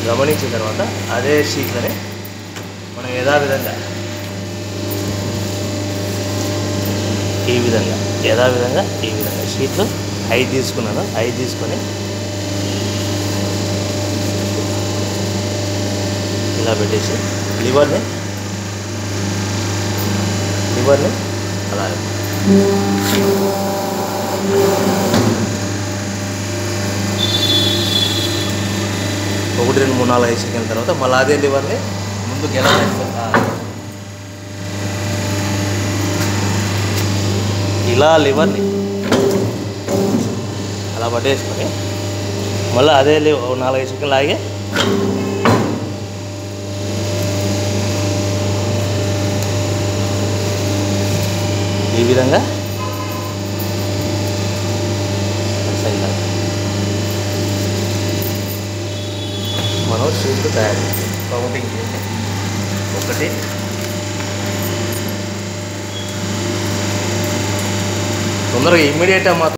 గమనించిన తర్వాత అదే షీట్లని మనం యథావిధంగా ఈ విధంగా యథావిధంగా ఈ విధంగా షీట్లు ఐదు తీసుకున్నాను ఐదు తీసుకొని ఇలా పెట్టేసి లివర్ని లివర్ని అలా ఒకటి రెండు మూడు నాలుగు ఐదు సెకండ్ల తర్వాత మళ్ళీ అదే లివర్ని ముందుకు ఎలా పెడతాం? ఆ. ఇలా లివర్ని అలా పట్టేసుకొని మళ్ళీ అదే లి- ఓ నాలుగైదు సెకండ్లు ఆగి ఈ విధంగా సైడ్ మనం షీట్లు తయారు చేస్తాం కౌంటింగ్ చేసి ఒకటి తొందరగా ఇమ్మీడియట్గా మాత్రం